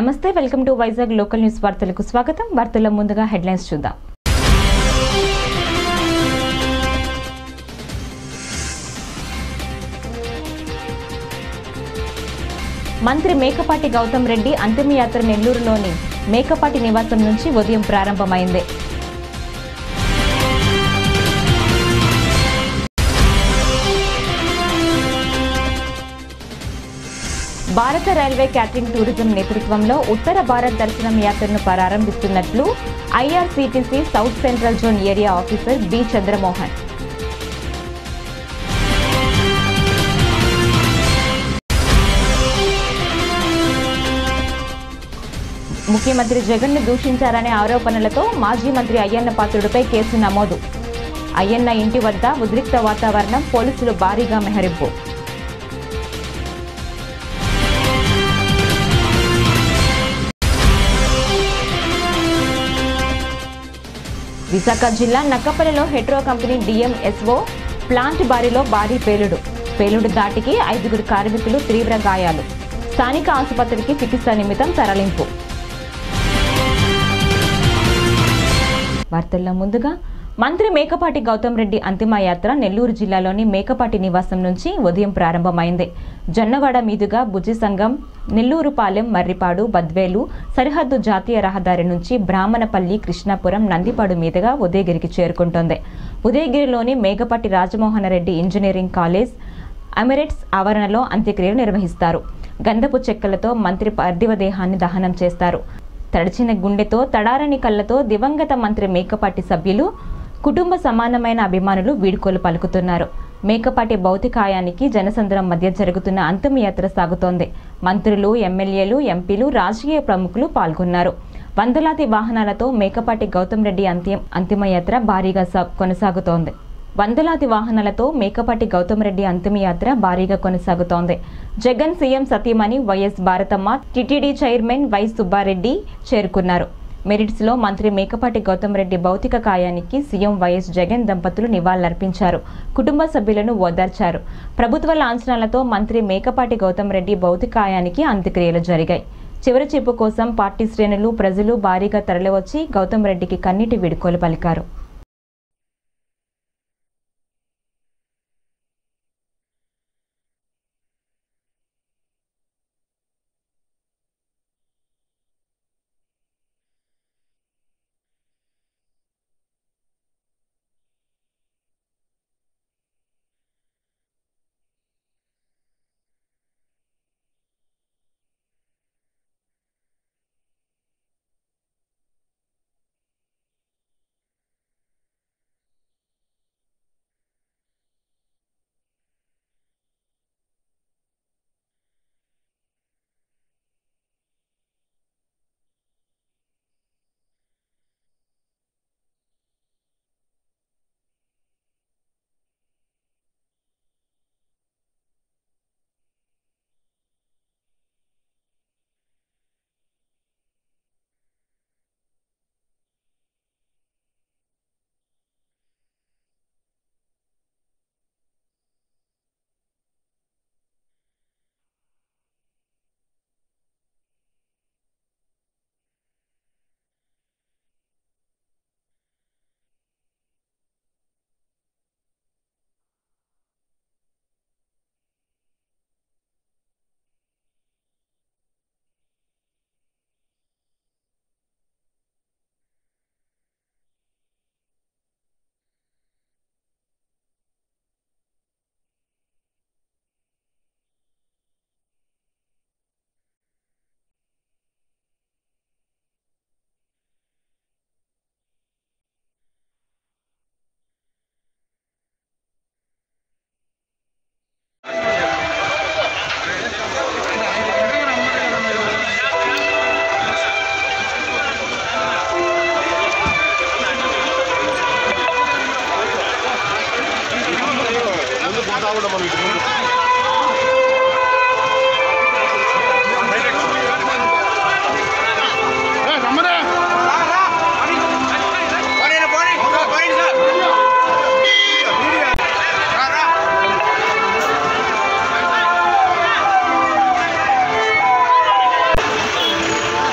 నమస్తే welcome to Vizag local news వార్తలకు స్వాగతం వార్తల్లో ముందుగా హెడ్లైన్స్ చూద్దాం మంత్రి మేకపాటి గౌతమ్ రెడ్డి అంతిమయాత్ర నెల్లూరులోని మేకపాటి నివాసం నుంచి ఉదయం ప్రారంభమైంది భారత రైల్వే క్యాటరింగ్ టూరిజం నేతృత్వంలో ఉత్తర భారత్ దర్శనం యాత్రను ప్రారంభిస్తున్నట్లు IRCTC south central zone area officer B Chandramohan ముఖ్యమంత్రి జగన్ను దూషించారనే ఆరోపణలతో మాజీ మంత్రి అయ్యన్న పాత్రుడిపై కేసు నమోదు అయ్యన్న ఇంటి వద్ద ఉద్రిక్త వాతావరణం పోలీసులు భారీగా మెహరింపు విశాఖ జిల్లా నక్కపల్లిలో హెట్రో కంపెనీ డిఎంఎస్ఓ ప్లాంట్ బారిలో భారీ పేలుడు పేలుడు దాటికి ఐదుగురు కార్మికులు తీవ్ర గాయాలు స్థానిక ఆసుపత్రికి చికిత్స నిమిత్తం తరలింపు వార్తల్లో ముందుగా మంత్రి మేకపాటి గౌతమ్ రెడ్డి అంతిమయాత్ర నెల్లూరు జిల్లాలోని మేకపాటి నివాసం నుంచి ఉదయం ప్రారంభమైంది జొన్నవాడ మీదుగా బుజ్జి సంఘం నెల్లూరుపాలెం మర్రిపాడు బద్వేలు సరిహద్దు జాతీయ రహదారి నుంచి బ్రాహ్మణపల్లి కృష్ణాపురం నందిపాడు మీదుగా ఉదయగిరికి చేరుకుంటోంది ఉదయగిరిలోని మేకపాటి రాజమోహనరెడ్డి ఇంజనీరింగ్ కాలేజ్ అమిరేట్స్ ఆవరణలో అంత్యక్రియలు నిర్వహిస్తారు గంధపు చెక్కలతో మంత్రి పార్థివ దేహాన్ని దహనం చేస్తారు తడిచిన గుండెతో తడారని కళ్ళతో దివంగత మంత్రి మేకపాటి సభ్యులు కుటుంబ సమానమైన అభిమానులు వీడ్కోలు పలుకుతున్నారు మేకపాటి భౌతికాయానికి జనసంద్రం మధ్య జరుగుతున్న అంతిమయాత్ర సాగుతోంది మంత్రులు ఎమ్మెల్యేలు ఎంపీలు రాజకీయ ప్రముఖులు పాల్గొన్నారు వందలాది వాహనాలతో మేకపాటి గౌతమ్ రెడ్డి అంత్యం అంతిమయాత్ర భారీగా సా- కొనసాగుతోంది వందలాది వాహనాలతో మేకపాటి గౌతమ్ రెడ్డి అంతిమయాత్ర భారీగా కొనసాగుతోంది జగన్ సీఎం సతీమణి YS Bharathamma TTD chairman Y Subbareddy చేరుకున్నారు మెరిట్స్ లో మంత్రి మేకపాటి గౌతమ్ రెడ్డి భౌతిక కాయానికి సీఎం వైఎస్ జగన్ దంపతులు నివాళులర్పించారు కుటుంబ సభ్యులను ఓదార్చారు ప్రభుత్వ లాంఛనాలతో మంత్రి మేకపాటి గౌతమ్ రెడ్డి భౌతికాయానికి అంత్యక్రియలు జరిగాయి చివరి చూపు కోసం పార్టీ శ్రేణులు ప్రజలు భారీగా తరలివచ్చి గౌతమ్ రెడ్డికి కన్నీటి వీడుకోలు పలికారు ఆ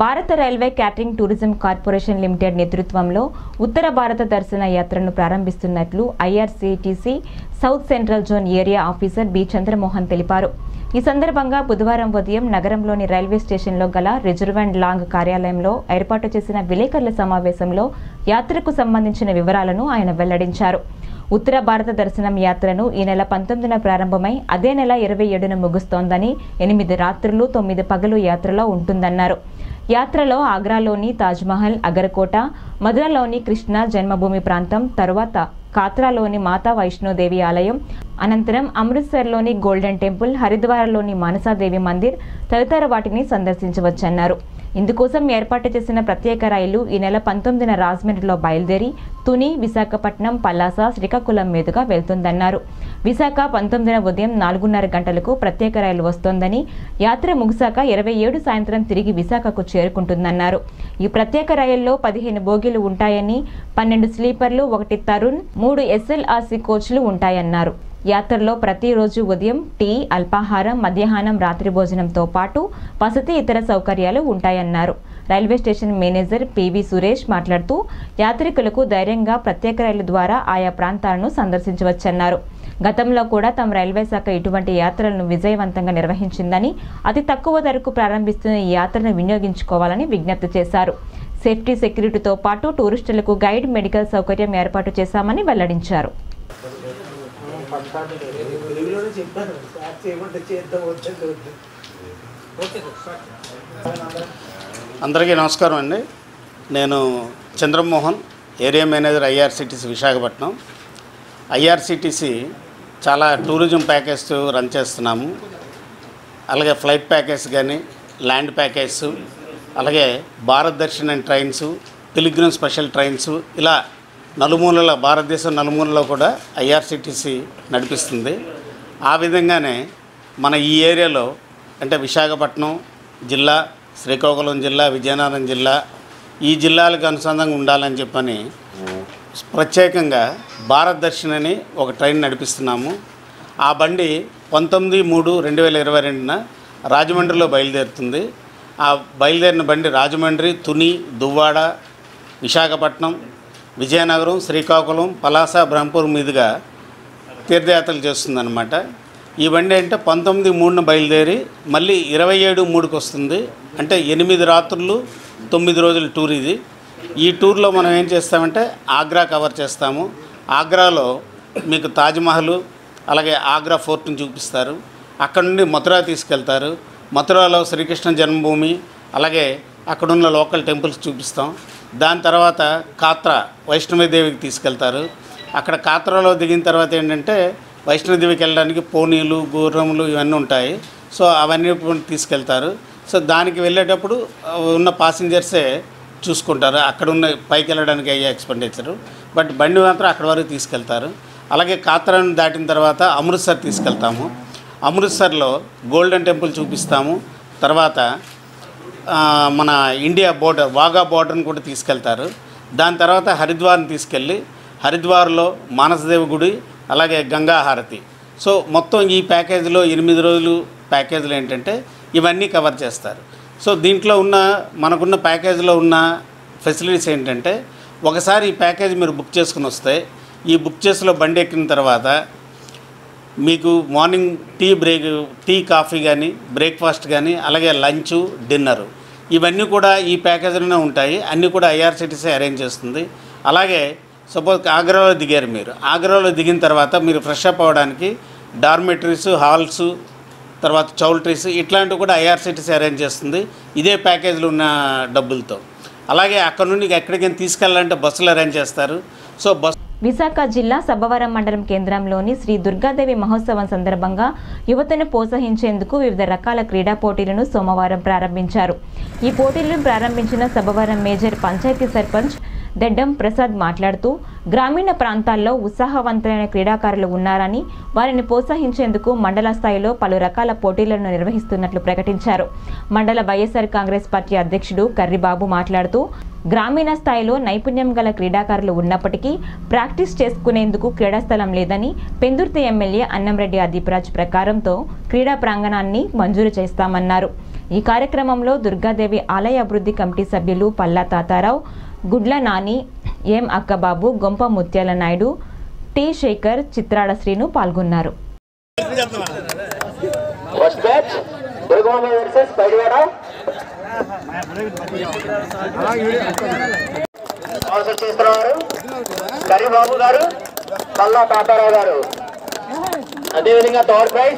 భారత railway catering tourism corporation limited నేతృత్వంలో ఉత్తర భారత దర్శన యాత్రను ప్రారంభిస్తున్నట్లు IRCTC south central zone area officer B Chandramohan తెలిపారు ఈ సందర్భంగా బుధవారం ఉదయం నగరంలోని రైల్వే స్టేషన్లో గల రిజర్వ్ అండ్ లాంగ్ కార్యాలయంలో ఏర్పాటు చేసిన విలేకరుల సమావేశంలో యాత్రకు సంబంధించిన వివరాలను ఆయన వెల్లడించారు ఉత్తర భారత దర్శనం యాత్రను ఈ నెల పంతొమ్మిదిన ప్రారంభమై అదే నెల ఇరవై ఏడున ముగుస్తోందని ఎనిమిది రాత్రులు తొమ్మిది పగలు యాత్రలో ఉంటుందన్నారు యాత్రలో ఆగ్రాలోని తాజ్మహల్ అగరకోట మధురలోని కృష్ణ జన్మభూమి ప్రాంతం తరువాత కాత్రాలోని మాతా వైష్ణోదేవి ఆలయం అనంతరం అమృత్సర్లోని గోల్డెన్ టెంపుల్ హరిద్వార్లోని మానసాదేవి మందిర్ తదితర వాటిని సందర్శించవచ్చన్నారు ఇందుకోసం ఏర్పాటు చేసిన ప్రత్యేక రైలు ఈ నెల పంతొమ్మిదిన రాజమండ్రిలో బయలుదేరి తుని విశాఖపట్నం పలాస శ్రీకాకుళం మీదుగా వెళ్తుందన్నారు విశాఖ పంతొమ్మిదిన ఉదయం నాలుగున్నర గంటలకు ప్రత్యేక రైలు వస్తోందని యాత్ర ముగిశాక ఇరవై ఏడు సాయంత్రం తిరిగి విశాఖకు చేరుకుంటుందన్నారు ఈ ప్రత్యేక రైల్లో పదిహేను బోగీలు ఉంటాయని పన్నెండు స్లీపర్లు ఒకటి తరుణ్ మూడు ఎస్ఎల్ఆర్సీ కోచ్లు ఉంటాయన్నారు యాత్రలో ప్రతిరోజు ఉదయం టీ అల్పాహారం మధ్యాహ్నం రాత్రి భోజనంతో పాటు వసతి ఇతర సౌకర్యాలు ఉంటాయన్నారు railway station manager PV Suresh మాట్లాడుతూ యాత్రికులకు ధైర్యంగా ప్రత్యేక రైలు ద్వారా ఆయా ప్రాంతాలను సందర్శించవచ్చన్నారు గతంలో కూడా తమ రైల్వే శాఖ ఇటువంటి యాత్రలను విజయవంతంగా నిర్వహించిందని అతి తక్కువ ధరకు ప్రారంభిస్తున్న ఈ యాత్రను వినియోగించుకోవాలని విజ్ఞప్తి చేశారు సేఫ్టీ సెక్యూరిటీతో పాటు టూరిస్టులకు గైడ్ మెడికల్ సౌకర్యం ఏర్పాటు చేశామని వెల్లడించారు తెలుగులోనే చెప్పాను సార్ చేయమంటే చేద్దాం వచ్చేది వద్దు ఓకే అందరికీ నమస్కారం అండి నేను Chandramohan area manager IRCTC Visakhapatnam IRCTC చాలా టూరిజం ప్యాకేజ్ రన్ చేస్తున్నాము అలాగే ఫ్లైట్ ప్యాకేజ్ కానీ ల్యాండ్ ప్యాకేజ్ అలాగే Bharat Darshan and trains pilgrim special trains ఇలా నలుమూలల భారతదేశం నలుమూలలో కూడా ఐఆర్సిటీసీ నడిపిస్తుంది ఆ విధంగానే మన ఈ ఏరియాలో అంటే విశాఖపట్నం జిల్లా శ్రీకాకుళం జిల్లా విజయనగరం జిల్లా ఈ జిల్లాలకు అనుసంధానంగా ఉండాలని చెప్పని ప్రత్యేకంగా భారత్ దర్శన్ అని ఒక ట్రైన్ నడిపిస్తున్నాము ఆ బండి పంతొమ్మిది మూడు రెండు వేల ఇరవై రెండున రాజమండ్రిలో బయలుదేరుతుంది ఆ బయలుదేరిన బండి రాజమండ్రి తుని దువ్వాడ విశాఖపట్నం విజయనగరం శ్రీకాకుళం పలాస బ్రహ్మపూర్ మీదుగా తీర్థయాత్రలు చేస్తుందన్నమాట ఈ బండి అంటే పంతొమ్మిది మూడున బయలుదేరి మళ్ళీ ఇరవై ఏడు మూడుకి వస్తుంది అంటే ఎనిమిది రాత్రులు తొమ్మిది రోజుల టూర్ ఇది ఈ టూర్లో మనం ఏం చేస్తామంటే ఆగ్రా కవర్ చేస్తాము ఆగ్రాలో మీకు తాజ్మహల్ అలాగే ఆగ్రా ఫోర్ట్ని చూపిస్తారు అక్కడ నుండి మథురా తీసుకెళ్తారు మథురాలో శ్రీకృష్ణ జన్మభూమి అలాగే అక్కడున్న లోకల్ టెంపుల్స్ చూపిస్తాం దాని తర్వాత కాత్రా వైష్ణవదేవికి తీసుకెళ్తారు అక్కడ కాత్రాలో దిగిన తర్వాత ఏంటంటే వైష్ణవదేవికి వెళ్ళడానికి పోనీలు గుర్రములు ఇవన్నీ ఉంటాయి సో అవన్నీ తీసుకెళ్తారు సో దానికి వెళ్ళేటప్పుడు ఆ, ఉన్న పాసింజర్సే చూసుకుంటారు అక్కడ ఉన్న పైకి వెళ్ళడానికి అయ్యే ఎక్స్పెండిచరు బట్ బండి మాత్రం అక్కడ వరకు తీసుకెళ్తారు అలాగే కాత్రాను దాటిన తర్వాత అమృత్సర్ తీసుకెళ్తాము అమృత్సర్లో గోల్డెన్ టెంపుల్ చూపిస్తాము తర్వాత ఆ, మన ఇండియా బోర్డర్ వాఘా బోర్డర్ని కూడా తీసుకెళ్తారు దాని తర్వాత హరిద్వార్ని తీసుకెళ్ళి హరిద్వార్లో మానసదేవి గుడి అలాగే గంగా హారతి సో మొత్తం ఈ ప్యాకేజీలో ఎనిమిది రోజులు ప్యాకేజీలు ఏంటంటే ఇవన్నీ కవర్ చేస్తారు సో దీంట్లో ఉన్న మనకున్న ప్యాకేజీలో ఉన్న ఫెసిలిటీస్ ఏంటంటే ఒకసారి ఈ ప్యాకేజ్ మీరు బుక్ చేసుకుని వస్తే ఈ బుక్ చేసిలో బండి ఎక్కిన తర్వాత మీకు morning tea break tea coffee కానీ బ్రేక్ఫాస్ట్ కానీ అలాగే లంచ్ డిన్నర్ ఇవన్నీ కూడా ఈ ప్యాకేజీలోనే ఉంటాయి అన్నీ కూడా ఐఆర్సిటీసీ అరేంజ్ చేస్తుంది అలాగే సపోజ్ ఆగ్రాలో దిగారు మీరు ఆగ్రాలో దిగిన తర్వాత మీరు ఫ్రెష్ అప్ అవ్వడానికి డార్మెటరీస్ హాల్స్ తర్వాత చౌల్ట్రీస్ ఇట్లాంటివి కూడా ఐఆర్సిటీసీ అరేంజ్ చేస్తుంది ఇదే ప్యాకేజీలో ఉన్న డబ్బులతో అలాగే అక్కడ నుండి ఎక్కడికైనా తీసుకెళ్ళాలంటే బస్సులు అరేంజ్ చేస్తారు సో బస్ విశాఖ జిల్లా సబ్బవరం మండలం కేంద్రంలోని శ్రీ దుర్గాదేవి మహోత్సవం సందర్భంగా యువతను ప్రోత్సహించేందుకు వివిధ రకాల క్రీడా పోటీలను సోమవారం ప్రారంభించారు ఈ పోటీలను ప్రారంభించిన సబ్బవరం మేజర్ పంచాయతీ సర్పంచ్ దెడ్డం ప్రసాద్ మాట్లాడుతూ గ్రామీణ ప్రాంతాల్లో ఉత్సాహవంతులైన క్రీడాకారులు ఉన్నారని వారిని ప్రోత్సహించేందుకు మండల స్థాయిలో పలు రకాల పోటీలను నిర్వహిస్తున్నట్లు ప్రకటించారు మండల వైఎస్ఆర్ కాంగ్రెస్ పార్టీ అధ్యక్షుడు కర్రిబాబు మాట్లాడుతూ గ్రామీణ స్థాయిలో నైపుణ్యం గల క్రీడాకారులు ఉన్నప్పటికీ ప్రాక్టీస్ చేసుకునేందుకు క్రీడా స్థలం లేదని పెందుర్తి ఎమ్మెల్యే అన్నంరెడ్డి అదీప్రాజ్ ప్రకారంతో క్రీడా ప్రాంగణాన్ని మంజూరు చేస్తామన్నారు ఈ కార్యక్రమంలో దుర్గాదేవి ఆలయ అభివృద్ధి కమిటీ సభ్యులు పల్లా తాతారావు గుడ్ల నాని ఎం అక్కబాబు గొంప ముత్యాల నాయుడు టి శేఖర్ చిత్రాడ శ్రీను పాల్గొన్నారు first match Durgamma versus Paidivada sponsor చేస్తున్నవారు కరిబాబు గారు పల్లా తాతారావు గారు అదేవిధంగా థర్డ్ ప్రైజ్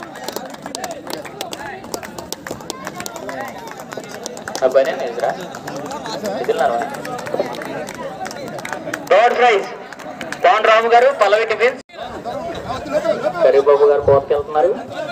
అబ్బాయి ఎదురా థర్డ్ ప్రైజ్ పవన్ రాము గారు పల్లవి టిఫిన్స్ కరిబాబు గారు కోర్టుకి వెళ్తున్నారు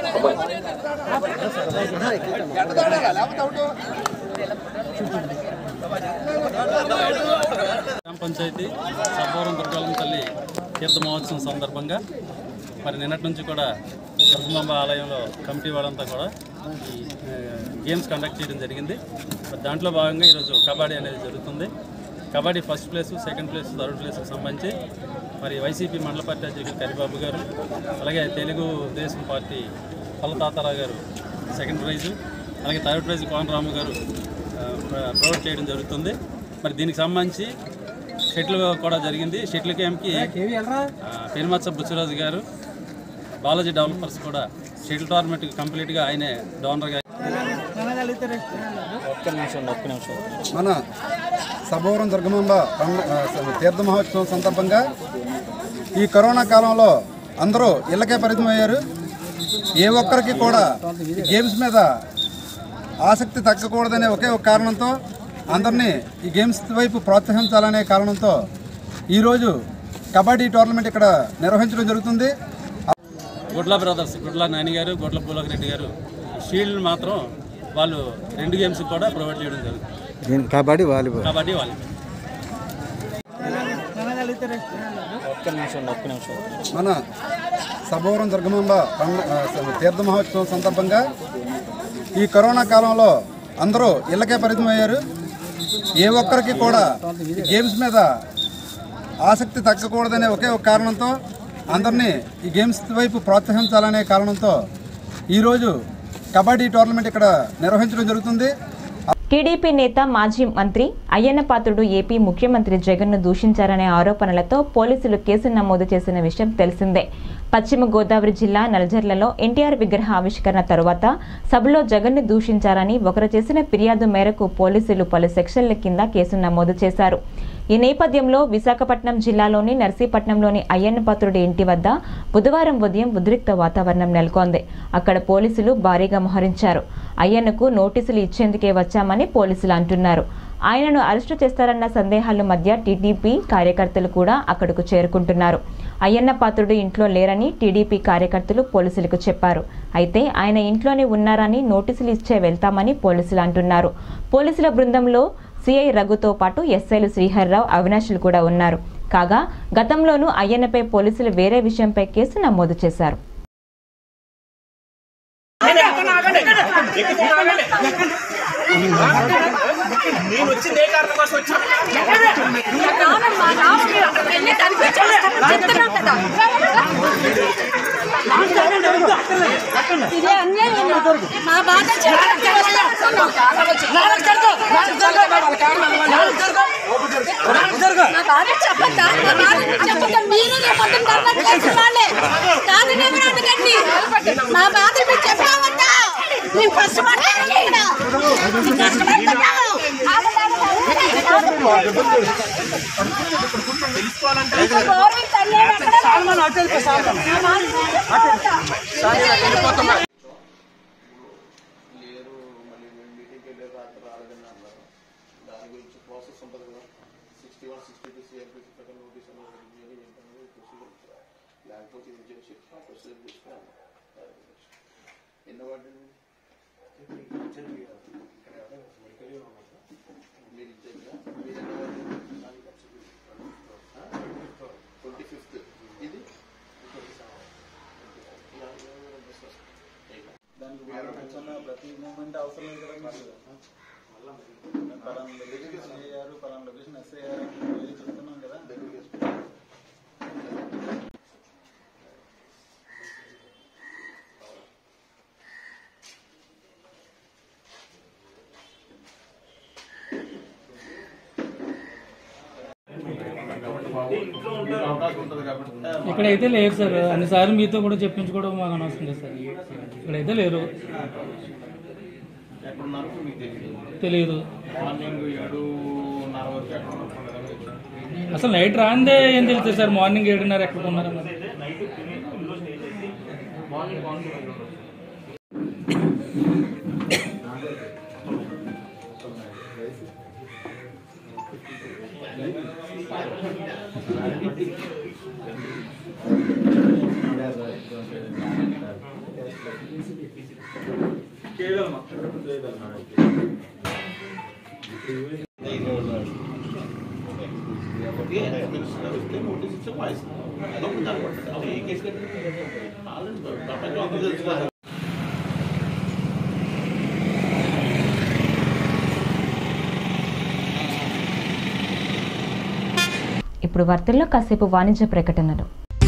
గ్రామ పంచాయతీ సబ్బవరం దుర్గాలం తల్లి తీర్థ మహోత్సవం సందర్భంగా మరి నిన్నటి నుంచి కూడా దుర్గమాంబ ఆలయంలో కమిటీ వాళ్ళంతా కూడా ఈ ఆ, గేమ్స్ కండక్ట్ చేయడం జరిగింది మరి దాంట్లో భాగంగా ఈరోజు కబడ్డీ అనేది జరుగుతుంది kabaddi first place second place third ప్లేస్కి సంబంధించి మరి వైసీపీ మండల పార్టీ అధ్యక్షుడు కరిబాబు గారు అలాగే తెలుగు దేశం party Pallatatarao garu second prize అలాగే థర్డ్ ప్రైజ్ పవన్ రాము గారు ఆ, ప్ర- ప్రొవైడ్ చేయడం జరుగుతుంది మరి దీనికి సంబంధించి షటిల్ కూడా జరిగింది షటిల్ గేమ్కి పెనుమత్స బుచ్చరాజు గారు బాలాజీ డెవలపర్స్ కూడా షటిల్ టోర్నమెంట్ కంప్లీట్గా ఆయనే డోనర్గా ఒక్క నిమిషం ఒక్క నిమిషం మన సభవరం దుర్గమాంబ పండ ఆ, తీర్థ మహోత్సవం సందర్భంగా ఈ కరోనా కాలంలో అందరూ ఇళ్ళకే పరిమితం అయ్యారు ఏ ఒక్కరికి కూడా ఈ గేమ్స్ మీద ఆసక్తి తగ్గకూడదనే ఒకే ఒక కారణంతో అందరినీ ఈ గేమ్స్ వైపు ప్రోత్సహించాలనే కారణంతో ఈరోజు కబడ్డీ టోర్నమెంట్ ఇక్కడ నిర్వహించడం జరుగుతుంది గుడ్ల బ్రదర్స్ గుడ్ల నాని గారు గుడ్ల పూలక్ రెడ్డి గారు షీల్డ్ మాత్రం వాళ్ళు రెండు గేమ్స్ కూడా ప్రొవైడ్ చేయడం జరుగుతుంది కబడ్డీ వాలీబాల్ కబడ్డీ వాళ్ళు ఒక్క నిమిషం ఒక్క నిమిషం మన సభవరం దుర్గమాంబ పండ ఆ, తీర్థ మహోత్సవం సందర్భంగా ఈ కరోనా కాలంలో అందరూ ఇళ్ళకే పరిమితం అయ్యారు ఏ ఒక్కరికి కూడా ఈ గేమ్స్ మీద ఆసక్తి తగ్గకూడదనే ఒకే ఒక కారణంతో అందరినీ ఈ గేమ్స్ వైపు ప్రోత్సహించాలనే కారణంతో ఈరోజు కబడ్డీ టోర్నమెంట్ ఇక్కడ నిర్వహించడం జరుగుతుంది టీడీపీ నేత మాజీ మంత్రి అయ్యన్న పాత్రుడు ఏపీ ముఖ్యమంత్రి జగన్ను దూషించారనే ఆరోపణలతో పోలీసులు కేసు నమోదు చేసిన విషయం తెలిసిందే పశ్చిమ గోదావరి జిల్లా నల్జర్లలో ఎన్టీఆర్ విగ్రహ ఆవిష్కరణ తరువాత సభలో జగన్ను దూషించారని ఒకరు చేసిన ఫిర్యాదు మేరకు పోలీసులు పలు సెక్షన్ల కింద కేసు నమోదు చేశారు ఈ నేపథ్యంలో విశాఖపట్నం జిల్లాలోని నర్సీపట్నంలోని అయ్యన్నపాత్రుడి ఇంటి వద్ద బుధవారం ఉదయం ఉద్రిక్త వాతావరణం నెలకొంది అక్కడ పోలీసులు భారీగా మోహరించారు అయ్యన్నకు నోటీసులు ఇచ్చేందుకే వచ్చామని పోలీసులు అంటున్నారు ఆయనను అరెస్టు చేస్తారన్న సందేహాల మధ్య టీడీపీ కార్యకర్తలు కూడా అక్కడకు చేరుకుంటున్నారు అయ్యన్న పాత్రుడు ఇంట్లో లేరని టీడీపీ కార్యకర్తలు పోలీసులకు చెప్పారు అయితే ఆయన ఇంట్లోనే ఉన్నారని నోటీసులు ఇచ్చే వెళ్తామని పోలీసులు అంటున్నారు పోలీసుల బృందంలో సిఐ రఘుతో పాటు ఎస్ఐలు శ్రీహర్రావు అవినాష్లు కూడా ఉన్నారు కాగా గతంలోనూ అయ్యన్నపై పోలీసులు వేరే విషయంపై కేసు నమోదు చేశారు నేను వచ్చింది ఏ కారణం కోసం వచ్చాను మా నాన్న మీరు అక్కడికి వెళ్ళి కనిపించాలి చెప్తున్నాం కదా ఇదే అన్యాయం మా బాధ మా బాధ చెప్పద్దా మా బాధ చెప్పద్దా మీరు రేపొద్దున ధర్నా చేసిన వాళ్ళే కాదు నేను అడగండి మా బాధ మీరు చెప్పావద్దా మేము కష్టపడతాం ఇక్కడ మేము కష్టపడుతున్నాము గవర్నమెంట్ అన్యాయం ఎక్కడ లేరు మళ్ళీ మేము మీటింగ్కి వెళ్ళే రాత్రి రాలేదని అన్నారు దాని గురించి ప్రాసెస్ ఉంటుంది కదా sixty one sixty two CrPC ప్రకారం నోటీస్ అనేది ఏంటనేది ప్రొసీజర్ లేకపోతే ఇది చేసి ప్రొసీజర్ తీసుకున్నాను ఎన్న వాటి మీరు ఇచ్చేదా మీరు ఎన్న వాటి ప్రతి మూమెంట్ అవసరం లేదు కదా మీకు పలానా లొకేషన్ అయ్యారు పలానా లొకేషన్ ఎస్ అయ్యారు అని డైలీ చెప్తున్నాం కదా ఇక్కడైతే లేరు సార్ అన్నిసార్లు మీతో కూడా చెప్పించుకోవడం మాకు అనవసరం లేదు సార్ ఇక్కడైతే లేరు ఎక్కడున్నారు మీకు తెలియదు తెలియదు మార్నింగ్ ఏడున్నర వరకు ఎక్కడ ఉన్నారు అసలు నైట్ రాందే ఏం తెలుస్తుంది సార్ మార్నింగ్ ఏడున్నర ఎక్కడ ఉన్నారు నోటీస్ ఇచ్చే వాయిస్ అదే ఏ కేసు ఆల్రెడీ ప్రపంచం అందరూ తెలుసు కదా ఇప్పుడు వార్తల్లో కాసేపు వాణిజ్య ప్రకటనలు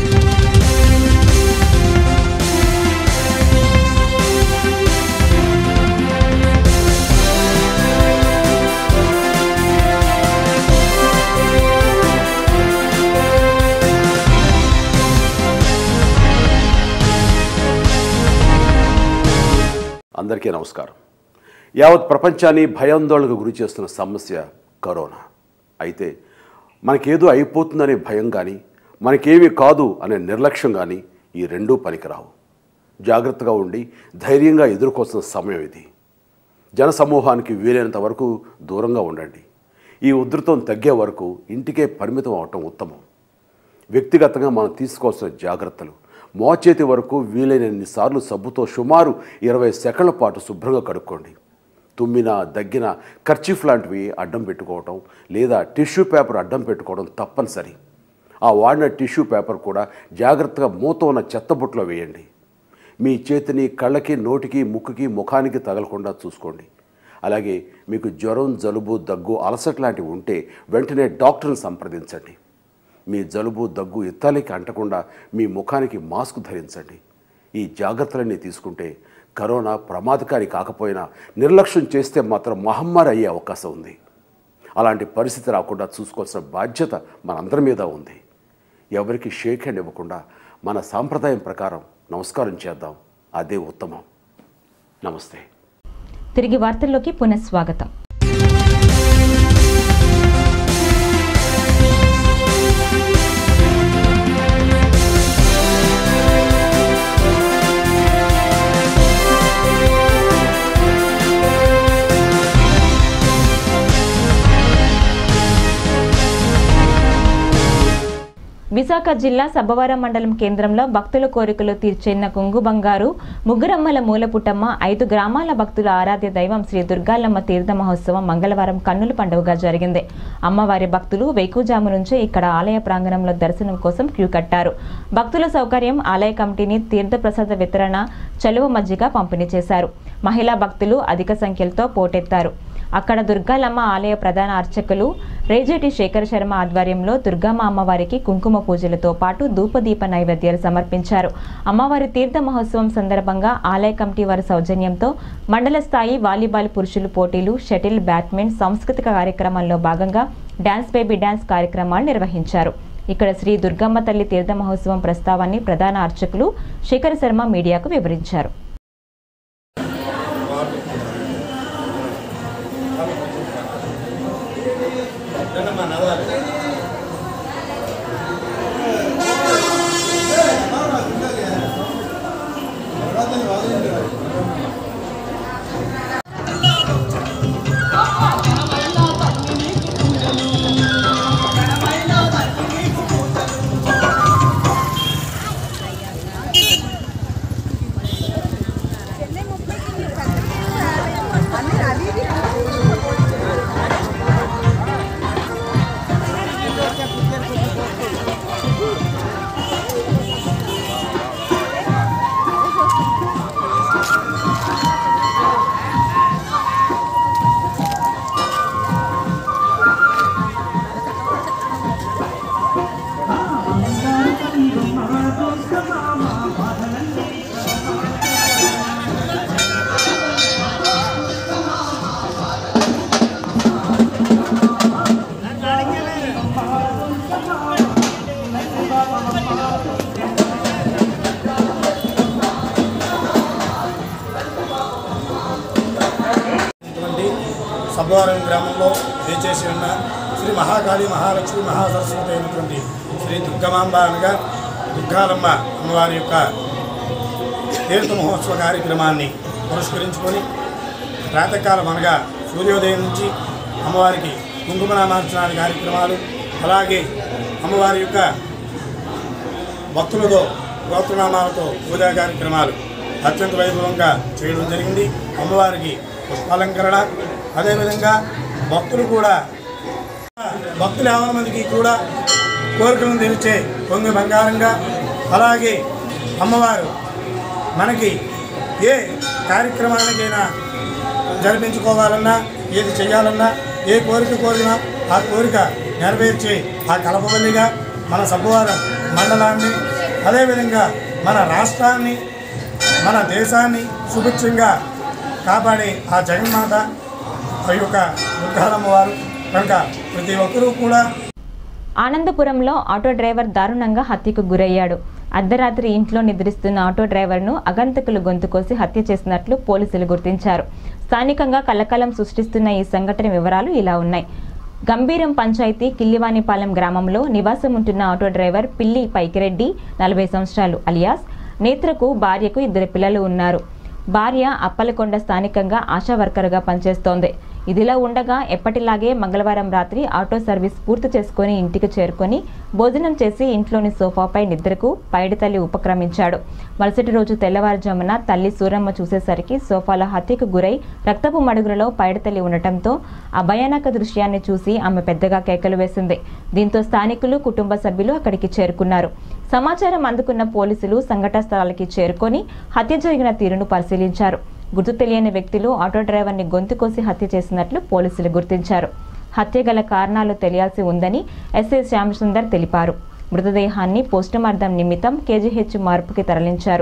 అందరికీ నమస్కారం యావత్ ప్రపంచాన్ని భయాందోళనకు గురి చేస్తున్న సమస్య కరోనా అయితే మనకేదో అయిపోతుందనే భయం కానీ మనకేమీ కాదు అనే నిర్లక్ష్యం కానీ ఈ రెండూ పనికిరావు జాగ్రత్తగా ఉండి ధైర్యంగా ఎదుర్కోవాల్సిన సమయం ఇది జనసమూహానికి వీలైనంత వరకు దూరంగా ఉండండి ఈ ఉధృతం తగ్గే వరకు ఇంటికే పరిమితం అవటం ఉత్తమం వ్యక్తిగతంగా మనం తీసుకోవాల్సిన జాగ్రత్తలు మోచేతి వరకు వీలైనన్ని సార్లు సబ్బుతో సుమారు ఇరవై సెకండ్ల పాటు శుభ్రంగా కడుక్కోండి తుమ్మిన దగ్గిన కర్చీఫ్ లాంటివి అడ్డం పెట్టుకోవటం లేదా టిష్యూ పేపర్ అడ్డం పెట్టుకోవడం తప్పనిసరి ఆ వాడిన టిష్యూ పేపర్ కూడా జాగ్రత్తగా మూత ఉన్న చెత్తబుట్టలో వేయండి మీ చేతిని కళ్ళకి నోటికి ముక్కుకి ముఖానికి తగలకుండా చూసుకోండి అలాగే మీకు జ్వరం జలుబు దగ్గు అలసట లాంటివి ఉంటే వెంటనే డాక్టర్ని సంప్రదించండి మీ జలుబు దగ్గు ఇత్తాలికి అంటకుండా మీ ముఖానికి మాస్క్ ధరించండి ఈ జాగ్రత్తలన్నీ తీసుకుంటే కరోనా ప్రమాదకారి కాకపోయినా నిర్లక్ష్యం చేస్తే మాత్రం మహమ్మారి అయ్యే అవకాశం ఉంది అలాంటి పరిస్థితి రాకుండా చూసుకోవాల్సిన బాధ్యత మనందరి మీద ఉంది ఎవరికి షేక్ హ్యాండ్ ఇవ్వకుండా మన సాంప్రదాయం ప్రకారం నమస్కారం చేద్దాం అదే ఉత్తమం నమస్తే తిరిగి వార్తల్లోకి పునఃస్వాగతం విశాఖ జిల్లా సబ్బవరం మండలం కేంద్రంలో భక్తుల కోరికలు తీర్చేన్న కొంగు బంగారు ముగ్గురమ్మల మూలపుటమ్మ ఐదు గ్రామాల భక్తుల ఆరాధ్య దైవం శ్రీ దుర్గాలమ్మ తీర్థ మహోత్సవం మంగళవారం కన్నుల పండుగగా జరిగింది అమ్మవారి భక్తులు వేకుజాము నుంచే ఇక్కడ ఆలయ ప్రాంగణంలో దర్శనం కోసం క్యూ కట్టారు భక్తుల సౌకర్యం ఆలయ కమిటీని తీర్థ ప్రసాద వితరణ చలువ మజ్జిగ పంపిణీ చేశారు మహిళా భక్తులు అధిక సంఖ్యలతో పోటెత్తారు అక్కడ దుర్గాలమ్మ ఆలయ ప్రధాన అర్చకులు రేజేటి శేఖర్ శర్మ ఆధ్వర్యంలో దుర్గమ్మ అమ్మవారికి కుంకుమ పూజలతో పాటు ధూపదీప నైవేద్యాలు సమర్పించారు అమ్మవారి తీర్థ మహోత్సవం సందర్భంగా ఆలయ కమిటీ వారి సౌజన్యంతో మండల స్థాయి వాలీబాల్ పురుషులు పోటీలు షటిల్ బ్యాడ్మింటన్ సాంస్కృతిక కార్యక్రమాల్లో భాగంగా డాన్స్ బేబీ డాన్స్ కార్యక్రమాలు నిర్వహించారు ఇక్కడ శ్రీ దుర్గమ్మ తల్లి తీర్థ మహోత్సవం ప్రస్తావాన్ని ప్రధాన అర్చకులు శేఖర్ శర్మ మీడియాకు వివరించారు అన్ని సబ్బవరం గ్రామంలో వేచేసి ఉన్న శ్రీ మహాకాళి మహాలక్ష్మి మహాసరస్వతి అయినటువంటి శ్రీ దుర్గమాంబ అనగా దుర్గాలమ్మ అమ్మవారి యొక్క తీర్థ మహోత్సవ కార్యక్రమాన్ని పురస్కరించుకొని ప్రాతకాలం అనగా సూర్యోదయం నుంచి అమ్మవారికి కుంకుమనామార్చనాది కార్యక్రమాలు అలాగే అమ్మవారి యొక్క భక్తులతో గోత్రనామాలతో పూజా కార్యక్రమాలు అత్యంత వైభవంగా చేయడం జరిగింది అమ్మవారికి పుష్పాలంకరణ అదేవిధంగా భక్తులు కూడా భక్తులు యాభై మందికి కూడా కోరికలను తెరిచే పొంగి బంగారంగా అలాగే అమ్మవారు మనకి ఏ కార్యక్రమానికైనా జరిపించుకోవాలన్నా ఏది చేయాలన్నా ఏ కోరిక కోరినా ఆ కోరిక నెరవేర్చే ఆ కలపవల్లిగా మన సబ్బువారం మండలాన్ని అదేవిధంగా మన రాష్ట్రాన్ని మన దేశాన్ని సుభిక్షంగా కాపాడే ఆ జగన్మాత ఆ యొక్క దుర్గాలమ్మ వారు కనుక ప్రతి ఒక్కరూ కూడా ఆనందపురంలో ఆటో డ్రైవర్ దారుణంగా హత్యకు గురయ్యాడు అర్ధరాత్రి ఇంట్లో నిద్రిస్తున్న ఆటో డ్రైవర్ను అగంతకులు గొంతుకోసి హత్య చేసినట్లు పోలీసులు గుర్తించారు స్థానికంగా కలకలం సృష్టిస్తున్న ఈ సంఘటన వివరాలు ఇలా ఉన్నాయి గంభీరం పంచాయతీ కిల్లివానిపాలెం గ్రామంలో నివాసం ఉంటున్న ఆటో డ్రైవర్ పిల్లి పైకిరెడ్డి నలభై సంవత్సరాలు అలియాస్ నేత్రకు భార్యకు ఇద్దరు పిల్లలు ఉన్నారు భార్య అప్పలకొండ స్థానికంగా ఆశా వర్కర్గా పనిచేస్తోంది ఇదిలా ఉండగా ఎప్పటిలాగే మంగళవారం రాత్రి ఆటో సర్వీస్ పూర్తి చేసుకుని ఇంటికి చేరుకొని భోజనం చేసి ఇంట్లోని సోఫాపై నిద్రకు పైడి తల్లి ఉపక్రమించాడు మరుసటి రోజు తెల్లవారుజామున తల్లి సూరమ్మ చూసేసరికి సోఫాలో హత్యకు గురై రక్తపు మడుగులలో పైడి తల్లి ఉండటంతో ఆ భయానక దృశ్యాన్ని చూసి ఆమె పెద్దగా కేకలు వేసింది దీంతో స్థానికులు కుటుంబ సభ్యులు అక్కడికి చేరుకున్నారు సమాచారం అందుకున్న పోలీసులు సంఘటన స్థలానికి చేరుకొని హత్య జరిగిన తీరును పరిశీలించారు గుర్తు తెలియని వ్యక్తులు ఆటో డ్రైవర్ని గొంతు కోసి హత్య చేసినట్లు పోలీసులు గుర్తించారు హత్య గల కారణాలు తెలియాల్సి ఉందని ఎస్ఐ శ్యామసుందర్ తెలిపారు మృతదేహాన్ని పోస్టుమార్టం నిమిత్తం కేజీహెచ్ మార్పుకి తరలించారు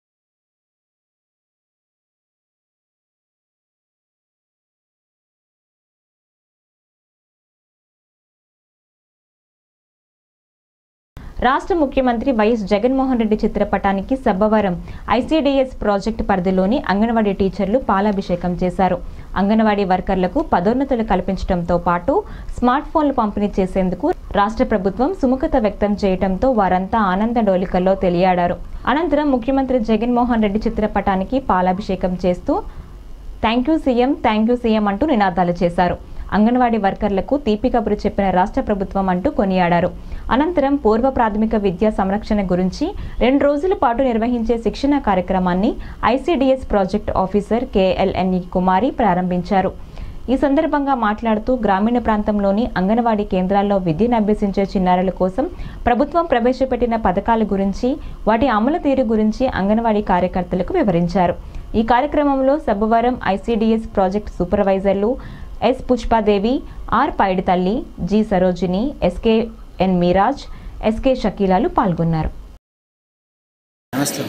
రాష్ట్ర ముఖ్యమంత్రి వైఎస్ జగన్మోహన్ రెడ్డి చిత్రపటానికి సబ్బవరం ఐసీడీఎస్ ప్రాజెక్టు పరిధిలోని అంగన్వాడీ టీచర్లు పాలాభిషేకం చేశారు అంగన్వాడీ వర్కర్లకు పదోన్నతులు కల్పించడంతో పాటు స్మార్ట్ ఫోన్లు పంపిణీ చేసేందుకు రాష్ట్ర ప్రభుత్వం సుముఖత వ్యక్తం చేయడంతో వారంతా ఆనంద డోలికల్లో తెలియాడారు అనంతరం ముఖ్యమంత్రి జగన్మోహన్ రెడ్డి చిత్రపటానికి పాలాభిషేకం చేస్తూ thank you CM thank you CM అంటూ నినాదాలు చేశారు అంగన్వాడీ వర్కర్లకు తీపి కబురు చెప్పిన రాష్ట్ర ప్రభుత్వం అంటూ కొనియాడారు అనంతరం పూర్వ ప్రాథమిక విద్యా సంరక్షణ గురించి రెండు రోజుల పాటు నిర్వహించే శిక్షణ కార్యక్రమాన్ని ICDS project officer KLNE Kumari ప్రారంభించారు ఈ సందర్భంగా మాట్లాడుతూ గ్రామీణ ప్రాంతంలోని అంగన్వాడీ కేంద్రాల్లో విద్యను అభ్యసించే చిన్నారుల కోసం ప్రభుత్వం ప్రవేశపెట్టిన పథకాల గురించి వాటి అమలు తీరు గురించి అంగన్వాడీ కార్యకర్తలకు వివరించారు ఈ కార్యక్రమంలో సబ్బవరం ఐసీడీఎస్ ప్రాజెక్ట్ సూపర్వైజర్లు S Pushpadevi R Paidithalli G Sarojini SK N Meeraj SK షకీలాలు పాల్గొన్నారు నమస్తే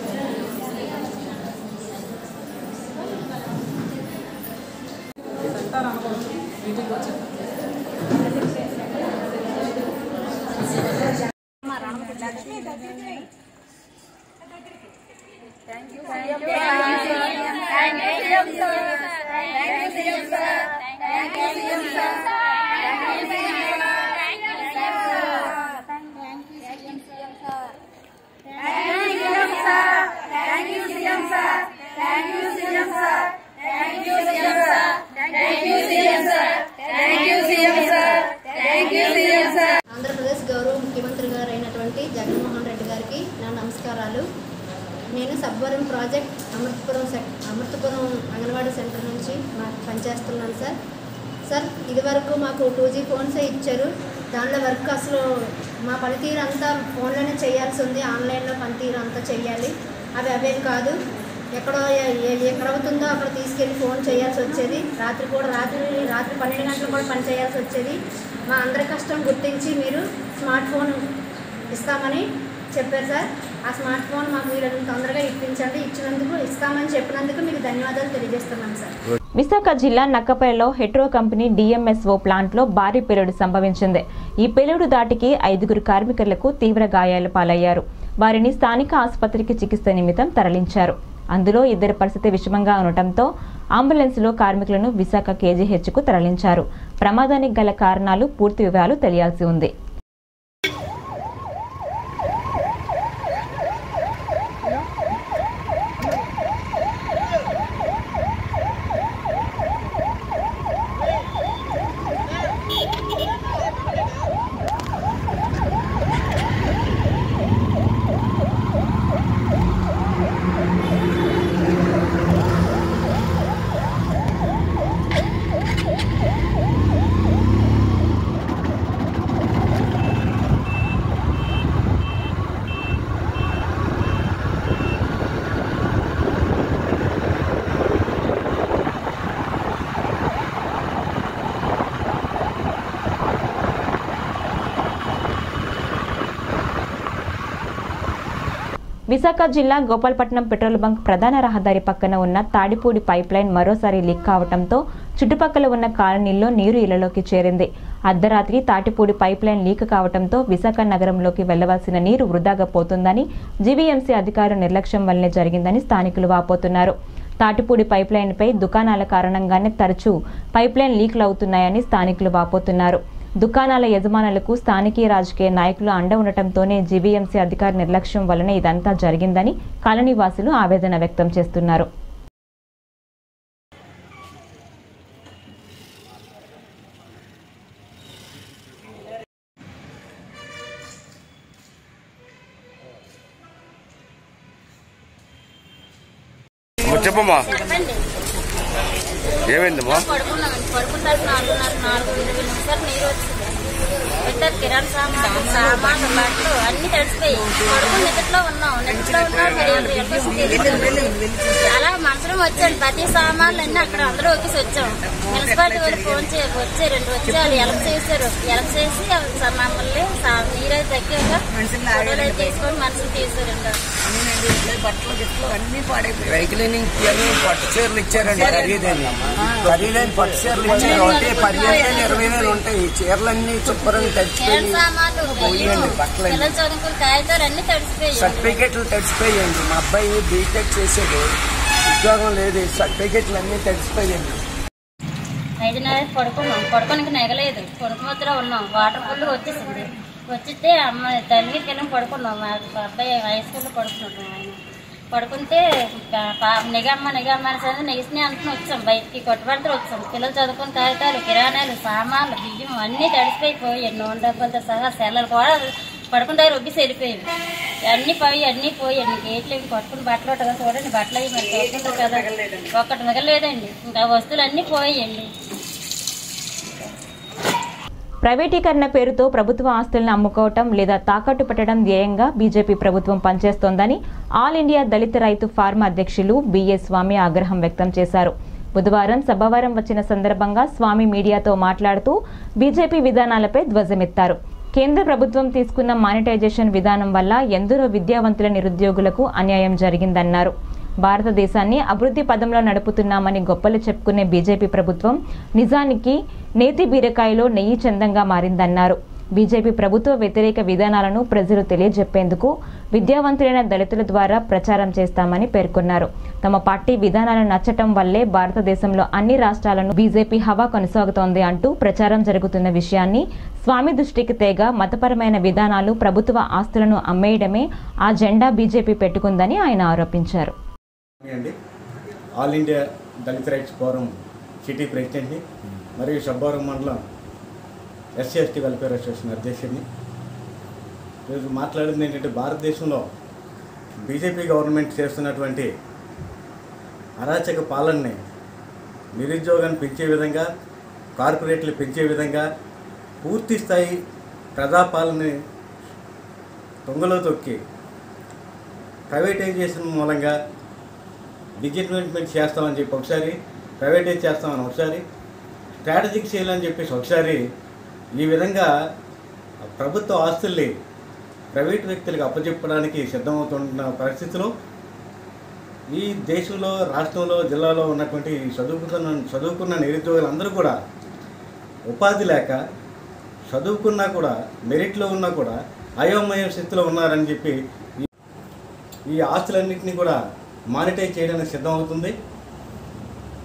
ఆంధ్రప్రదేశ్ గౌరవ ముఖ్యమంత్రి గారు అయినటువంటి జగన్మోహన్ రెడ్డి గారికి నా నమస్కారాలు నేను సబ్బవరం ప్రాజెక్ట్ అమృతపురం సెక్ అమృతపురం అంగన్వాడీ సెంటర్ నుంచి మా పనిచేస్తున్నాను సార్ సార్ ఇదివరకు మాకు టూ జీ ఫోన్సే ఇచ్చారు దానిలో వర్క్ అసలు మా పనితీరు అంతా ఫోన్లోనే చేయాల్సి ఉంది ఆన్లైన్లో పనితీరు అంతా చేయాలి అవి అవేం కాదు ఎక్కడో ఎ- ఎ- ఎక్కడ అవుతుందో అక్కడ తీసుకెళ్ళి ఫోన్ చేయాల్సి వచ్చేది రాత్రి కూడా రాత్రి రాత్రి పన్నెండు గంటలు కూడా పని చేయాల్సి వచ్చేది మా అందరి కష్టం గుర్తించి మీరు స్మార్ట్ ఫోన్ ఇస్తామని చెప్పారు సార్ ఆ స్మార్ట్ ఫోన్ మాకు మీరు తొందరగా ఇప్పించండి ఇచ్చినందుకు ఇస్తామని చెప్పినందుకు మీకు ధన్యవాదాలు తెలియజేస్తున్నాం సార్ విశాఖ జిల్లా నక్కపల్లిలో హెట్రో కంపెనీ డిఎంఎస్ఓ ప్లాంట్లో భారీ పేలుడు సంభవించింది ఈ పేలుడు దాటికి ఐదుగురు కార్మికులకు తీవ్ర గాయాలు పాలయ్యారు వారిని స్థానిక ఆసుపత్రికి చికిత్స నిమిత్తం తరలించారు అందులో ఇద్దరి పరిస్థితి విషమంగా ఉండటంతో అంబులెన్స్లో కార్మికులను విశాఖ కేజీహెచ్కు తరలించారు ప్రమాదానికి గల కారణాలు పూర్తి వివరాలు తెలియాల్సి ఉంది విశాఖ జిల్లా గోపాలపట్నం పెట్రోల్ బంక్ ప్రధాన రహదారి పక్కన ఉన్న తాడిపూడి పైప్ లైన్ మరోసారి లీక్ కావడంతో చుట్టుపక్కల ఉన్న కాలనీల్లో నీరు ఇళ్లలోకి చేరింది అర్ధరాత్రి తాటిపూడి పైప్ లైన్ లీక్ కావడంతో విశాఖ నగరంలోకి వెళ్లవలసిన నీరు వృధాగా పోతుందని జీవీఎంసీ అధికారుల నిర్లక్ష్యం వల్లనే జరిగిందని స్థానికులు వాపోతున్నారు తాటిపూడి పైప్ లైన్పై దుకాణాల కారణంగానే తరచూ పైప్ లైన్ లీక్లు అవుతున్నాయని స్థానికులు వాపోతున్నారు దుకాణాల యజమానులకు స్థానికీయ రాజకీయ నాయకులు అండ ఉండటంతోనే జీవీఎంసీ అధికారి నిర్లక్ష్యం వలన ఇదంతా జరిగిందని కాలనీవాసులు ఆవేదన వ్యక్తం చేస్తున్నారు చెప్పమ్మా ఏమైందమ్మా పడుకున్నామండి పడుకుంటారు నాలుగున్నర నాలుగు ఇరవై నిమిషాలు నీరు వచ్చింది పెద్ద కిరాణా సామాన్లు సామాన్లు బట్టలు అన్ని తడిసిపోయి పడుకుని నిద్రలో ఉన్నాం నిద్రలో ఉన్నాం మరి ఎవరు ఎక్కడ తెలియదు. అలా మనసులో వచ్చాడు ప్రతి సామాన్లు అన్ని అక్కడ అందరూ ఒకేసి వచ్చాం మున్సిపాలిటీ వాళ్ళు ఫోన్ చే వచ్చి రెండు వచ్చి వాళ్ళు ఎలక చేశారు ఎలక చేసి స- మమ్మల్ని సా- నీరైతే తగ్గాక ఫోటోలు అయితే తీసుకొని మనుషులు తీసారండి బట్టలు గిట్లు అన్ని పాడైపోయాయి డ్రై క్లీనింగ్ అని పట్టు చీరలు ఇచ్చారండి ఖరీదైన ఖరీదైన పట్టు చీరలు ఇచ్చారు ఒకటి పదిహేను వేలు ఇరవై వేలు ఉంటాయి ఈ చీరలన్నీ శుభ్రంగా కిరాణా తడిచిపోయి సామాన్లు పోయండి బట్టలు పిల్లలు చదువుకుని కాగితాలు అన్ని తడిసిపోయాయి సర్టిఫికెట్లు తడిచిపోయాయండి మా అబ్బాయి బీటెక్ చేసాడు ఉద్యోగం లేదు ఈ సర్టిఫికెట్లు అన్ని తడిచిపోయాయండి ఐదున్నర పడుకున్నాం పడుకోనికి నెగలేదు పడుకుమొత్తలో ఉన్నాం వాటర్ ఫుల్ వచ్చేసింది వచ్చితే అమ్మ దాని మీదకి వెళ్ళి పడుకున్నాం మా అబ్బాయి హై స్కూల్లో పడుకున్నాం ఆయన పడుకుంటే పా- పా- నిగమ్మ నిగమ్మ అనేసి నెగిసినాయి అనుకుని వచ్చాం బయటికి కొట్టుబడితే వచ్చాం పిల్లలు చదువుకుని కాగితాలు కిరాణాలు సామాన్లు బియ్యం అన్నీ తడిసిపోయిపోయాయి నూనె డబ్బాలతో సహా సెల్లలు కూడా పడుకున్న దగ్గర ఒగ్గిసి వెళ్ళిపోయాయి అన్ని పోయి అన్ని పోయి అన్ని గేట్లు ఇవి పట్టుకుని బట్టలు ఉంటుంది కదా చూడండి బట్టలు అవి మరి చూసుకుంటారు కదా ఒక్కటి మిగలేదండి ఇంకా వస్తువులు అన్నీ పోయాయండి ప్రైవేటీకరణ పేరుతో ప్రభుత్వ ఆస్తులను అమ్ముకోవటం లేదా తాకట్టు పెట్టడం ధ్యేయంగా బీజేపీ ప్రభుత్వం పనిచేస్తోందని ఆల్ ఇండియా దళిత రైతు ఫార్మ్ అధ్యక్షులు బిఎస్ స్వామి ఆగ్రహం వ్యక్తం చేశారు బుధవారం సభవారం వచ్చిన సందర్భంగా స్వామి మీడియాతో మాట్లాడుతూ బీజేపీ విధానాలపై ధ్వజమెత్తారు కేంద్ర ప్రభుత్వం తీసుకున్న మానిటైజేషన్ విధానం వల్ల ఎందరో విద్యావంతుల నిరుద్యోగులకు అన్యాయం జరిగిందన్నారు భారతదేశాన్ని అభివృద్ధి పదంలో నడుపుతున్నామని గొప్పలు చెప్పుకునే బీజేపీ ప్రభుత్వం నిజానికి నేతి బీరకాయలో నెయ్యి చందంగా మారిందన్నారు బీజేపీ ప్రభుత్వ వ్యతిరేక విధానాలను ప్రజలు తెలియజెప్పేందుకు విద్యావంతులైన దళితుల ద్వారా ప్రచారం చేస్తామని పేర్కొన్నారు తమ పార్టీ విధానాలను నచ్చటం వల్లే భారతదేశంలో అన్ని రాష్ట్రాలను బీజేపీ హవా కొనసాగుతోంది అంటూ ప్రచారం జరుగుతున్న విషయాన్ని స్వామి దృష్టికి తేగ మతపరమైన విధానాలు ప్రభుత్వ ఆస్తులను అమ్మేయడమే ఆ జెండా బీజేపీ పెట్టుకుందని ఆయన ఆరోపించారు అండి all India Dalit rights forum city ప్రెసిడెంట్ని మరియు సబ్బవరం మండలం ఎస్సీ ఎస్టీ వెల్ఫేర్ అసోసియేషన్ అధ్యక్షుడిని ఈరోజు మాట్లాడింది ఏంటంటే భారతదేశంలో బీజేపీ గవర్నమెంట్ చేస్తున్నటువంటి అరాచక పాలనని నిరుద్యోగాన్ని పెంచే విధంగా కార్పొరేట్లు పెంచే విధంగా పూర్తి స్థాయి ప్రజాపాలనని తొంగలో తొక్కి ప్రైవేటైజేషన్ మూలంగా డిజిటల్మెంట్ చేస్తామని చెప్పి ఒకసారి ప్రైవేటైజ్ చేస్తామని ఒకసారి స్ట్రాటజిక్ సేల్ అని చెప్పేసి ఒకసారి ఈ విధంగా ప్రభుత్వ ఆస్తుల్ని ప్రైవేట్ వ్యక్తులకు అప్పచెప్పడానికి సిద్ధమవుతున్న పరిస్థితిలో ఈ దేశంలో రాష్ట్రంలో జిల్లాలో ఉన్నటువంటి ఈ చదువుకున్న చదువుకున్న నిరుద్యోగులందరూ కూడా ఉపాధి లేక చదువుకున్నా కూడా మెరిట్లో ఉన్నా కూడా అయోమయ స్థితిలో ఉన్నారని చెప్పి ఈ- ఈ ఆస్తులన్నింటినీ కూడా మానిటైజ్ చేయడానికి సిద్ధమవుతుంది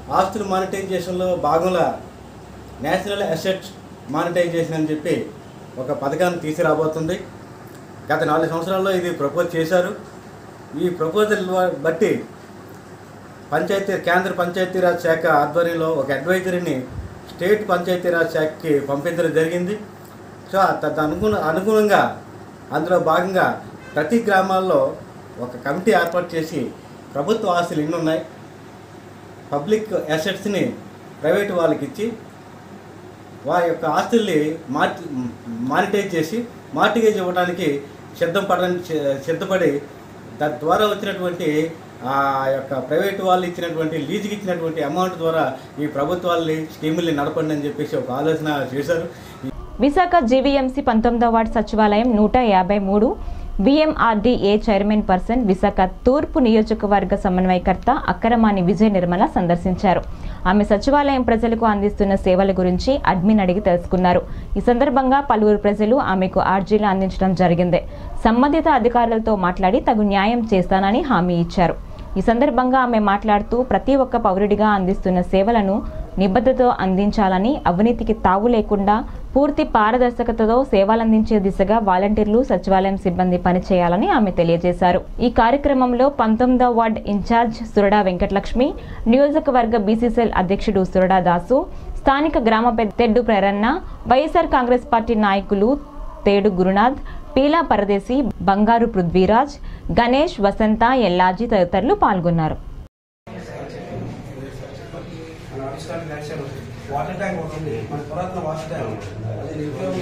ఆస్తుల మానిటైజేషన్లో భాగంగా నేషనల్ అసెట్ మానిటైజేషన్ అని చెప్పి ఒక పథకాన్ని తీసుకురాబోతుంది గత నాలుగు సంవత్సరాల్లో ఇది ప్రపోజ్ చేశారు ఈ ప్రపోజల్ బట్టి పంచాయతీ కేంద్ర పంచాయతీరాజ్ శాఖ ఆధ్వర్యంలో ఒక అడ్వైజరీని స్టేట్ పంచాయతీరాజ్ శాఖకి పంపించడం జరిగింది సో తద్ అనుగుణ అనుగుణంగా అందులో భాగంగా ప్రతి గ్రామాల్లో ఒక కమిటీ ఏర్పాటు చేసి ప్రభుత్వ ఆస్తులు ఎన్ని ఉన్నాయి పబ్లిక్ అసెట్స్ని ప్రైవేట్ వాళ్ళకి ఇచ్చి వారి యొక్క ఆస్తుల్ని మార్టి మానిటైజ్ చేసి మార్టిగేజ్ ఇవ్వడానికి సిద్ధం పడని సిద్ధపడి తద్వారా వచ్చినటువంటి ఆ యొక్క ప్రైవేట్ వాళ్ళు ఇచ్చినటువంటి లీజుకి ఇచ్చినటువంటి అమౌంట్ ద్వారా ఈ ప్రభుత్వాల్ని స్కీముల్ని నడపండి అని చెప్పేసి ఒక ఆలోచన చేశారు విశాఖ జీవీఎంసీ పంతొమ్మిదవ వార్డు సచివాలయం నూట యాభై మూడు విఎంఆర్డీఏ చైర్మన్ పర్సన్ విశాఖ తూర్పు నియోజకవర్గ సమన్వయకర్త అక్కరమాని విజయ నిర్మల సందర్శించారు ఆమె సచివాలయం ప్రజలకు అందిస్తున్న సేవల గురించి అడ్మిన్ అడిగి తెలుసుకున్నారు ఈ సందర్భంగా పలువురు ప్రజలు ఆమెకు ఆర్జీలు అందించడం జరిగింది సంబంధిత అధికారులతో మాట్లాడి తగు న్యాయం చేస్తానని హామీ ఇచ్చారు ఈ సందర్భంగా ఆమె మాట్లాడుతూ ప్రతి ఒక్క పౌరుడిగా అందిస్తున్న సేవలను నిబద్ధతతో అందించాలని అవినీతికి తావు లేకుండా పూర్తి పారదర్శకతతో సేవలందించే దిశగా వాలంటీర్లు సచివాలయం సిబ్బంది పనిచేయాలని ఆమె తెలియజేశారు ఈ కార్యక్రమంలో పంతొమ్మిదవ వార్డ్ ఇన్ఛార్జ్ సురడా వెంకటలక్ష్మి నియోజకవర్గ బీసీసీఎల్ అధ్యక్షుడు సురడా దాసు స్థానిక గ్రామ పెద్ద Teddu Prerana YSR Congress party నాయకులు తేడు గురునాథ్ పీలా పరదేశి బంగారు పృథ్వీరాజ్ గణేష్ వసంత ఎల్లాజీ తదితరులు పాల్గొన్నారు వాటర్ ట్యాంక్ ఒకటి ఉంది మన పురాతన వాటర్ ట్యాంక్ అది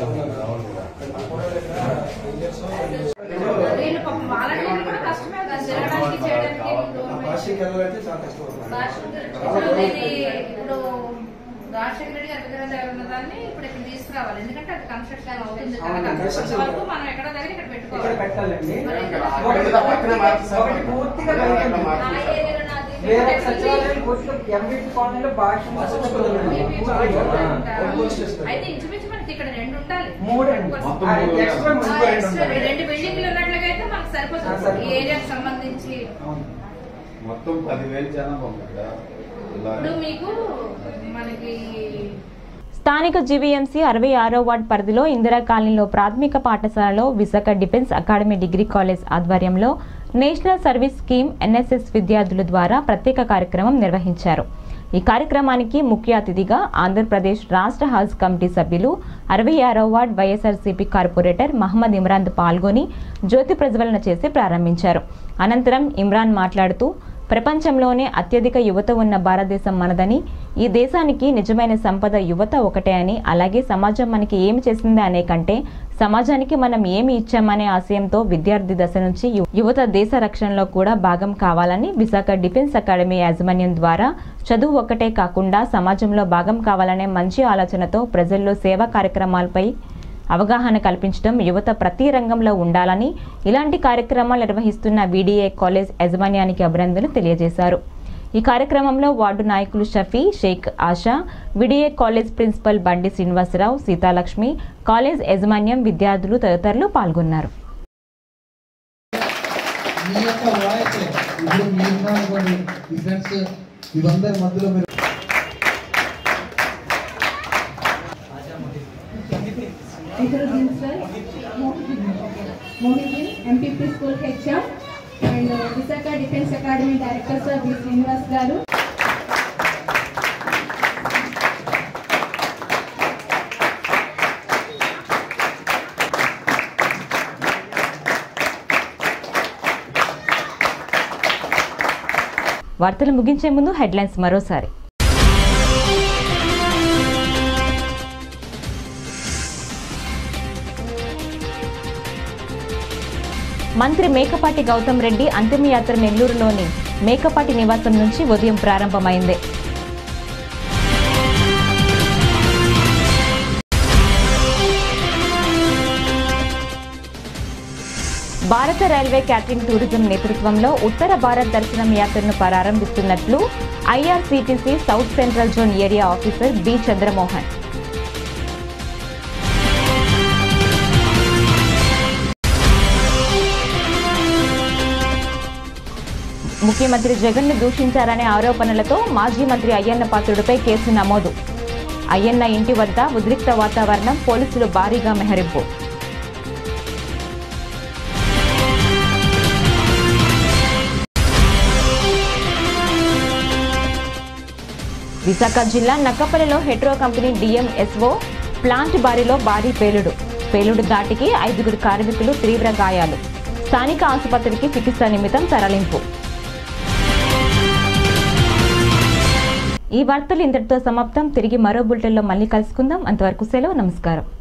వీళ్ళు పాపం వాలంటీర్లు కూడా కష్టమే కదా తిరగడానికి చేయడానికి వాషింగ్ వెళ్ళాలంటే చాలా కష్టం భాష ఇది ఇప్పుడు రాజశేఖర రెడ్డి గారి దగ్గర ఉన్న దాన్ని ఇప్పుడు ఇక్కడ తీసుకురావాలి ఎందుకంటే అది కన్స్ట్రక్షన్ అవుతుంది కనుక అంతవరకు మనం ఎక్కడ దగ్గర ఇక్కడ పెట్టుకోవాలి ఇక్కడ పెట్టాలండి మరి ఇక్కడ ఒకటి పక్కన మార్చి సార్. ఒకటి పూర్తిగా బయట నా ఏరియాలో నాది వేరే సచివాలయం పూర్తిగా ఎంబీపీ కాలనీలో భాష అయితే ఇంచుమించు మనకి ఇక్కడ రెండు ఉండాలి మూడు అండి. మొత్తం మూడు. ఆ, ఎక్స్ట్రా ఇంకో ఆ, రెండు ఎక్స్ట్రా ఉండాలి. రెండు బిల్డింగ్లు ఉన్నట్లుగా అయితే మనకు సరిపోతుంది ఈ ఏరియాకి సంబంధించి మొత్తం పదివేలు జనాభా ఉంది కదా ఇప్పుడు మీకు మనకి స్థానిక జీవీఎంసీ అరవై ఆరో వార్డ్ పరిధిలో ఇందిరా కాలనీలో ప్రాథమిక పాఠశాలలో Visakha defence academy degree college ఆధ్వర్యంలో నేషనల్ సర్వీస్ స్కీమ్ ఎన్ఎస్ఎస్ విద్యార్థుల ద్వారా ప్రత్యేక కార్యక్రమం నిర్వహించారు ఈ కార్యక్రమానికి ముఖ్య అతిథిగా ఆంధ్రప్రదేశ్ రాష్ట్ర హజ్ కమిటీ సభ్యులు అరవై ఆరో ward YSRCP corporator Mohammed Imran పాల్గొని జ్యోతి ప్రజ్వలన చేసి ప్రారంభించారు అనంతరం ఇమ్రాన్ మాట్లాడుతూ ప్రపంచంలోనే అత్యధిక యువత ఉన్న భారతదేశం మనదని ఈ దేశానికి నిజమైన సంపద యువత ఒకటే అని అలాగే సమాజం మనకి ఏమి చేసింది అనే కంటే సమాజానికి మనం ఏమి ఇచ్చామనే ఆశయంతో విద్యార్థి దశ నుంచి యు- యువత దేశ రక్షణలో కూడా భాగం కావాలని విశాఖ డిఫెన్స్ అకాడమీ యాజమాన్యం ద్వారా చదువు ఒక్కటే కాకుండా సమాజంలో భాగం కావాలనే మంచి ఆలోచనతో ప్రజల్లో సేవా కార్యక్రమాలపై అవగాహన కల్పించడం యువత ప్రతి రంగంలో ఉండాలని ఇలాంటి కార్యక్రమాలు నిర్వహిస్తున్న వీడీఏ కాలేజ్ యాజమాన్యానికి అభినందనలు తెలియజేశారు ఈ కార్యక్రమంలో వార్డు నాయకులు Shafi Sheikh Asha VDA college principal Bandi Srinivasarao Seethalakshmi college యాజమాన్యం విద్యార్థులు తదితరులు పాల్గొన్నారు మీ యొక్క వాయిస్ ఇప్పుడు మీరు ఉన్నారనుకోండి మీ ఫ్రెండ్స్ ఇవందరి మధ్యలో మీరు Introduce sir, Mohit MPP School HR and uh, Visakha Defense Academy Director Sir V. Srinivas Garu. వార్తలు ముగించే ముందు హెడ్లైన్స్ మరోసారి మంత్రి మేకపాటి గౌతమ్ రెడ్డి అంతిమయాత్ర నెల్లూరులోని మేకపాటి నివాసం నుంచి ఉదయం ప్రారంభమైంది భారత రైల్వే క్యాటరింగ్ టూరిజం నేతృత్వంలో ఉత్తర భారత్ దర్శనం యాత్రను ప్రారంభిస్తున్నట్లు IRCTC south central zone area officer B Chandramohan ముఖ్యమంత్రి జగన్ను దూషించారనే ఆరోపణలతో మాజీ మంత్రి అయ్యన్న పాత్రుడిపై కేసు నమోదు అయ్యన్న ఇంటి వద్ద ఉద్రిక్త వాతావరణం పోలీసులు భారీగా మెహరింపు విశాఖ జిల్లా నక్కపల్లిలో హెట్రో కంపెనీ డిఎంఎస్ఓ ప్లాంట్ బారిలో భారీ పేలుడు పేలుడు దాటికి ఐదుగురు కార్మికులు తీవ్ర గాయాలు స్థానిక ఆసుపత్రికి చికిత్స నిమిత్తం తరలింపు ఈ వార్తలు ఇంతటితో సమాప్తం తిరిగి మరో బులెటిన్లో మళ్ళీ కలుసుకుందాం అంతవరకు సెలవు నమస్కారం